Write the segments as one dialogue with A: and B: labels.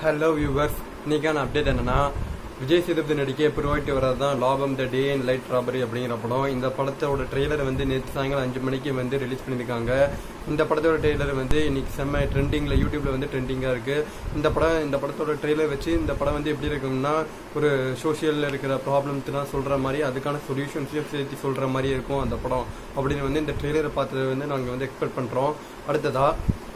A: hello viewers இன்னைக்கான update என்னன்னா விஜய் சேதுபதி நடிக்க புரோயிட்டு வரது தான் லாபம் த டே இன் லைட் ராபரி அப்படிங்கிற படம் இந்த படத்தோட ட்ரெய்லர் வந்து நேற்று சாயங்காலம் அஞ்சு மணிக்கு வந்து ரிலீஸ் பண்ணியிருக்காங்க இந்த படத்தோட ட்ரெய்லர் வந்து இன்னைக்கு செம்ம ட்ரெண்டிங்கில் யூடியூப்ல வந்து ட்ரெண்டிங்காக இருக்கு இந்த படம் இந்த படத்தோட ட்ரெய்லர் வச்சு இந்த படம் வந்து எப்படி இருக்கும்னா ஒரு சோஷியலில் இருக்கிற ப்ராப்ளம்ஸ்லாம் சொல்கிற மாதிரி அதுக்கான சொல்யூஷன்ஸையும் சேர்த்து சொல்கிற மாதிரி இருக்கும் அந்த படம் அப்படின்னு வந்து இந்த ட்ரெய்லரை பார்த்து வந்து நாங்கள் வந்து எக்ஸ்பெக்ட் பண்ணுறோம் அடுத்ததா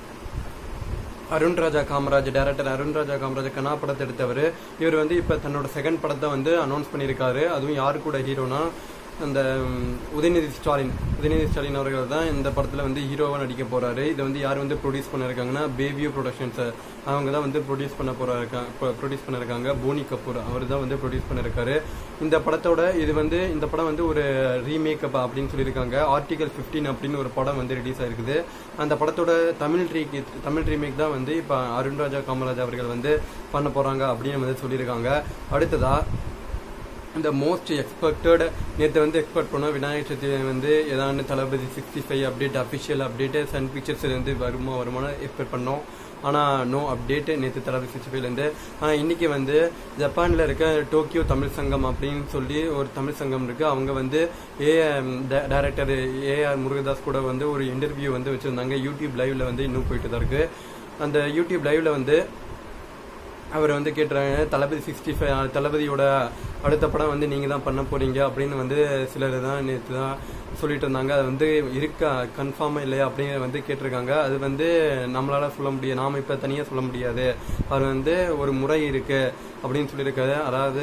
A: அருண் ராஜா காமராஜ் டேரக்டர் அருண் ராஜா காமராஜ் கனா படத்தை எடுத்தவர் இவர் வந்து இப்போ தன்னோட செகண்ட் படத்தை வந்து அனௌன்ஸ் பண்ணியிருக்காரு அதுவும் யாரு கூட ஹீரோனா அந்த ம், உதயநிதி ஸ்டாலின் உதயநிதி ஸ்டாலின் அவர்கள் தான் இந்த படத்தில் வந்து ஹீரோவாக நடிக்க போறாரு இதை வந்து யார் வந்து ப்ரொடியூஸ் பண்ணியிருக்காங்கன்னா பேபியோ ப்ரொடக்ஷன்ஸ் அவங்க தான் வந்து ப்ரொடியூஸ் பண்ண போறாங்க ப்ரொடியூஸ் பண்ணியிருக்காங்க போனி கபூர் அவர் தான் வந்து ப்ரொடியூஸ் பண்ணியிருக்காரு இந்த படத்தோட இது வந்து இந்த படம் வந்து ஒரு ரீமேக்கப் அப்படின்னு சொல்லியிருக்காங்க ஆர்டிகல் 15 அப்படின்னு ஒரு படம் வந்து ரிலீஸ் ஆயிருக்குது அந்த படத்தோட தமிழ் ரீ தமிழ் ரீமேக் தான் வந்து இப்போ அருண் ராஜா காமராஜ் அவர்கள் வந்து பண்ண போறாங்க அப்படின்னு வந்து சொல்லியிருக்காங்க அடுத்ததா இந்த மோஸ்ட் எக்ஸ்பெக்டட் நேற்று வந்து எக்ஸ்பெக்ட் பண்ணோம் விநாயகர் சதுர்த்தி வந்து ஏதாவது Thalapathy sixty five update official update Sun Pictures வந்து வருமா வருமானு எக்ஸ்பெக்ட் பண்ணோம் ஆனால் நோ அப்டேட் நேற்று தளபதி சிக்ஸ்டி ஃபைவ்லேருந்து ஆனால் இன்னைக்கு வந்து ஜப்பானில் இருக்க டோக்கியோ தமிழ் சங்கம் அப்படின்னு சொல்லி ஒரு தமிழ் சங்கம் இருக்கு அவங்க வந்து ஏ டைரக்டர் ஏஆர் முருகதாஸ் கூட வந்து ஒரு இன்டர்வியூ வந்து வச்சிருந்தாங்க யூடியூப் லைவ்ல வந்து இன்னும் போயிட்டு தான் இருக்கு அந்த யூடியூப் லைவ்ல வந்து அவர் வந்து கேட்டுறாங்க தளபதி சிக்ஸ்டி ஃபைவ் தளபதியோட அடுத்த படம் வந்து நீங்கள் தான் பண்ண போறீங்க அப்படின்னு வந்து சிலர் தான் நேற்று தான் சொல்லிட்டு இருந்தாங்க அது வந்து இருக்கா கன்ஃபார்மாக இல்லையா அப்படிங்கிற வந்து கேட்டிருக்காங்க அது வந்து நம்மளால சொல்ல முடியாது நாம இப்போ தனியாக சொல்ல முடியாது அது வந்து ஒரு முறை இருக்கு அப்படின்னு சொல்லியிருக்காரு அதாவது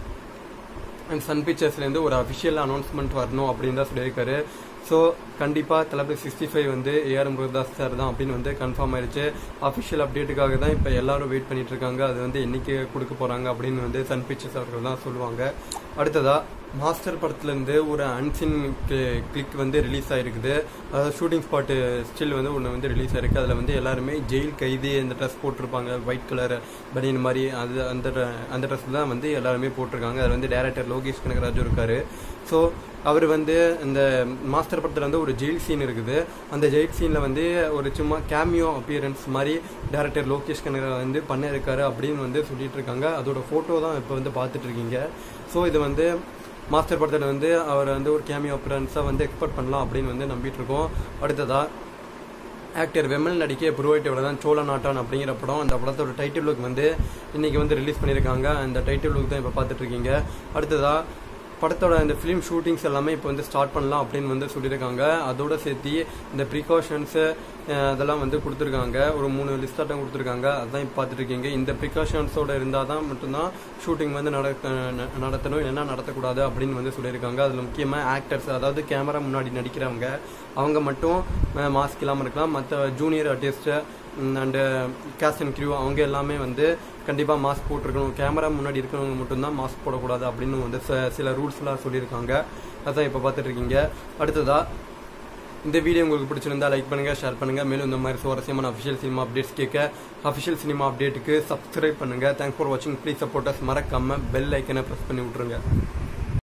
A: சன் பிக்சர்ஸ்லேருந்து ஒரு அஃபிஷியல் அனௌன்ஸ்மெண்ட் வரணும் அப்படின்னு தான் சொல்லியிருக்காரு ஸோ கண்டிப்பாக தளபதி சிக்ஸ்டி ஃபைவ் வந்து ஏஆர் முருகதாஸ் சார் தான் அப்படின்னு வந்து கன்ஃபார்ம் ஆயிருச்சு அஃபிஷியல் அப்டேட்டுக்காக தான் இப்போ எல்லாரும் வெயிட் பண்ணிட்டு இருக்காங்க அது வந்து என்னைக்கு கொடுக்க போறாங்க அப்படின்னு வந்து சன் பிக்சர்ஸ் அவர்கள் தான் சொல்லுவாங்க அடுத்ததா மாஸ்டர் படத்துலேருந்து ஒரு அன்சின் கிளிக் வந்து ரிலீஸ் ஆயிருக்குது அதாவது ஷூட்டிங் ஸ்பாட்டு ஸ்டில் வந்து ஒன்று வந்து ரிலீஸ் ஆயிருக்கு அதில் வந்து எல்லாருமே ஜெயில் கைதி இந்த ட்ரெஸ் போட்டிருப்பாங்க ஒயிட் கலர் பனியன் மாதிரி அது அந்த அந்த ட்ரெஸ் தான் வந்து எல்லாருமே போட்டிருக்காங்க அதில் வந்து டேரக்டர் லோகேஷ் கனகராஜு இருக்காரு ஸோ அவர் வந்து இந்த மாஸ்டர் படத்தில் வந்து ஒரு ஜெயில் சீன் இருக்குது அந்த ஜெயில் சீனில் வந்து ஒரு சும்மா கேமியோ அப்பியரன்ஸ் மாதிரி டேரக்டர் லோகேஷ் கனகராஜ் வந்து பண்ண இருக்காரு அப்படின்னு வந்து சொல்லிட்டு இருக்காங்க அதோட ஃபோட்டோ தான் இப்போ வந்து பார்த்துட்டு இருக்கீங்க ஸோ இது வந்து மாஸ்டர் படத்தில் வந்து அவர் வந்து ஒரு கேமியோ அப்பியரன்ஸாக வந்து எக்ஸ்பெக்ட் பண்ணலாம் அப்படின்னு வந்து நம்பிட்டு இருக்கோம் அடுத்ததா ஆக்டர் வெமல் நடிக்க புருவைட்டோட தான் சோழ நாட்டான் அப்படிங்கிற படம் அந்த படத்தோட டைட்டில் லுக் வந்து இன்னைக்கு வந்து ரிலீஸ் பண்ணியிருக்காங்க அந்த டைட்டில் லுக் தான் இப்போ பார்த்துட்டு இருக்கீங்க அடுத்ததா படத்தோட இந்த ஃபிலிம் ஷூட்டிங்ஸ் எல்லாமே இப்போ வந்து ஸ்டார்ட் பண்ணலாம் அப்படின்னு வந்து சொல்லியிருக்காங்க அதோட சேர்த்து இந்த ப்ரிகாஷன்ஸு அதெல்லாம் வந்து கொடுத்துருக்காங்க ஒரு மூணு லிஸ்டாட்டம் கொடுத்துருக்காங்க அதான் இப்போ பார்த்துட்டு இருக்கீங்க இந்த ப்ரிகாஷன்ஸோட இருந்தால் தான் மட்டும்தான் ஷூட்டிங் வந்து நடக்க ந- நடத்தணும் இல்லைன்னா நடத்தக்கூடாது அப்படின்னு வந்து சொல்லியிருக்காங்க அதில் முக்கியமாக ஆக்டர்ஸ் அதாவது கேமரா முன்னாடி நடிக்கிறவங்க அவங்க மட்டும் மாஸ்க் இல்லாமல் இருக்கலாம் மற்ற junior artist and cast and crew அவங்க எல்லாமே வந்து கண்டிப்பாக மாஸ்க் போட்டிருக்கணும் கேமரா முன்னாடி இருக்கிறவங்க மட்டும்தான் மாஸ்க் போடக்கூடாது அப்படின்னு வந்து ச- சில ரூல்ஸ்லாம் சொல்லியிருக்காங்க அதான் இப்போ பார்த்துட்டு இருக்கீங்க அடுத்ததா இந்த வீடியோ உங்களுக்கு பிடிச்சிருந்தா லைக் பண்ணுங்க ஷேர் பண்ணுங்க மேலும் இந்த மாதிரி சுவாரஸ்யமான அஃபிஷியல் சினிமா அப்டேட்ஸ் கேட்க அஃபிஷியல் சினிமா அப்டேட்டுக்கு சப்ஸ்கிரைப் பண்ணுங்க தேங்க்ஸ் ஃபார் வாட்சிங் ப்ளீஸ் சப்போர்ட்டர்ஸ் மறக்காம பெல் ஐக்கனை ப்ரெஸ் பண்ணி விட்ருங்க